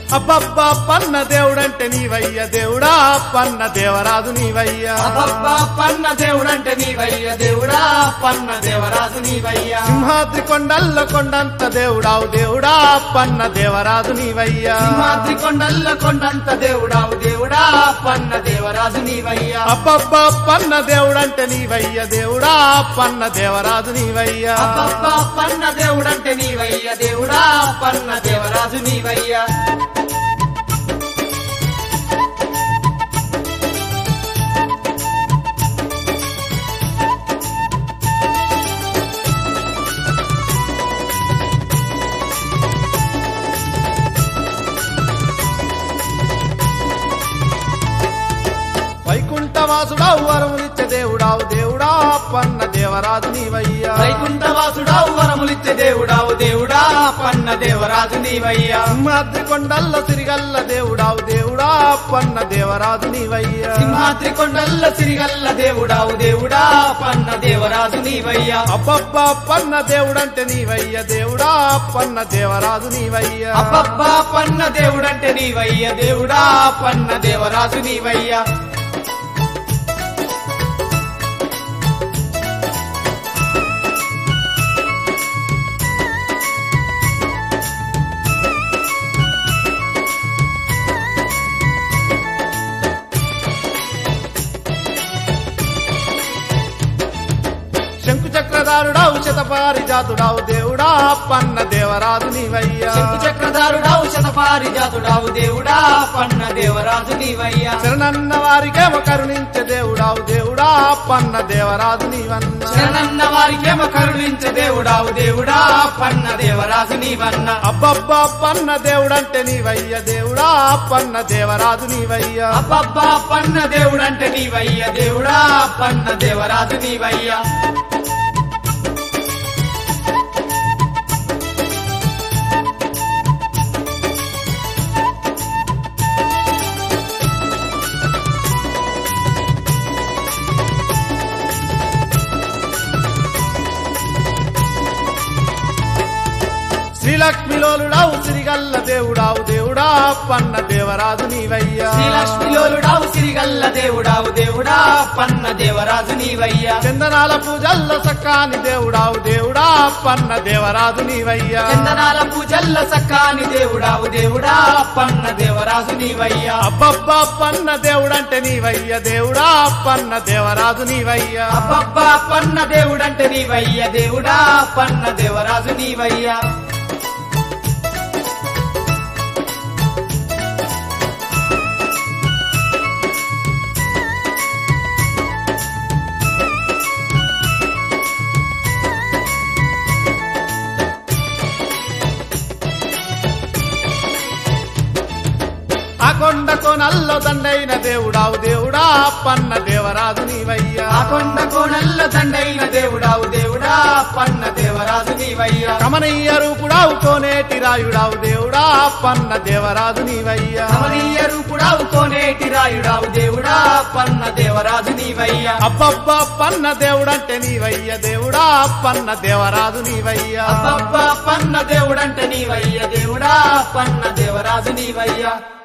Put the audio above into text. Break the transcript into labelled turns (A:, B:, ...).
A: అబ్బబ్బా పన్న దేవుడంటే నీవయ్య దేవుడా పన్న దేవరాజు నీవయ్యా
B: అబ్బబ్బా పన్న దేవుడంటే నీవయ్య దేవుడా పన్న దేవరాజు నీవయ్యా
A: సింహాద్రి కొండల్ల కొండంత దేవుడావు దేవుడా పన్న దేవరాజు నీవయ్యా
B: సింహాద్రి కొండల్ల కొండంత దేవుడావు దేవుడా పన్న దేవరాజు నీవయ్యా
A: అబ్బబ్బా పన్న దేవుడంటే నీవయ్య దేవుడా పన్న దేవరాజు నీవయ్యా
B: అబ్బబ్బా పన్న దేవుడంటే నీవయ్య దేవుడా పన్న దేవరాజు నీవయ్యా
A: వైకుంఠవాసుడావు వరములిచ్చే దేవుడావు దేవుడా పన్న దేవరాజు నీవయ్యా
B: వైకుంఠవాసుడావు వరములిచ్చే దేవుడావు దేవుడా పన్న దేవరాజు నీవయ్యా
A: సింహాద్రి కొండల్ల సిరిగల్ల దేవుడావు దేవుడా పన్న దేవరాజు నీవయ్యా
B: సింహాద్రి కొండల్ల సిరిగల్ల దేవుడావు దేవుడా పన్న దేవరాజు నీవయ్యా
A: అబ్బబ్బా పన్న దేవుడంటే నీవయ్య దేవుడా పన్న దేవరాజు నీవయ్యా
B: అబ్బబ్బా పన్న దేవుడంటే నీవయ్య దేవుడా పన్న దేవరాజు నీవయ్యా
A: శంకు చక్రధారుడావు శతపారి జాతుడావు దేవుడా పన్న దేవరాజు నీవయ్యా
B: శంకు చక్రధారుడావు శతపారిజాతుడావు దేవుడా పన్న దేవరాజు నీవయ్యా
A: శరణన్న వారికేమో కరుణించే దేవుడావు దేవుడా పన్న దేవరాజు నీవన్న
B: శరణన్న వారికేమో కరుణించే దేవుడావు దేవుడా పన్న దేవరాజు నీవన్న
A: అబ్బబ్బా పన్న దేవుడంటే నీవయ్య దేవుడా పన్న దేవరాజు నీవయ్యా
B: అబ్బబ్బా పన్న దేవుడంటే నీవయ్య దేవుడా పన్న దేవరాజు నీవయ్యా
A: శ్రీలక్ష్మిలోలుడావు సిరిగల్ల దేవుడావు దేవుడా పన్న దేవరాజు నీవయ్యా
B: శ్రీలక్ష్మిలోలుడావు సిరిగల్ల దేవుడావు దేవుడా పన్న దేవరాజు నీవయ్యా
A: చందనాల పూజల్ల సక్కాని దేవుడావు దేవుడా పన్న దేవరాజు నీవయ్యా
B: చందనాల పూజల్ల సక్కాని దేవుడావు దేవుడా పన్న దేవరాజు నీవయ్యా
A: అబ్బబ్బా పన్న దేవుడంటే నీవయ్య దేవుడా పన్న దేవరాజు నీవయ్యా
B: అబ్బబ్బా పన్న దేవుడంటే నీవయ్య దేవుడా పన్న దేవరాజు నీవయ్యా
A: ఆ కొండ కోనల్లో దండైన దేవుడావు దేవుడా పన్న దేవరాజు నీవయ్యా
B: ఆ కొండ కోనల్ల దండైన దేవుడావు దేవుడా పన్న దేవరాజు నీవయ్యా
A: కమనీయ రూపుడావు కోనేటి రాయుడావు దేవుడా పన్న దేవరాజు నీవయ్యా
B: కమనీయ రూపుడావు కోనేటి రాయుడావు దేవుడా పన్న దేవరాజు నీవయ్యా
A: అబ్బబ్బా పన్న దేవుడంటే నీవయ్య దేవుడా పన్న దేవరాజు నీవయ్యా
B: అబ్బబ్బా పన్న దేవుడంటే నీవయ్య దేవుడా పన్న దేవరాజు నీవయ్యా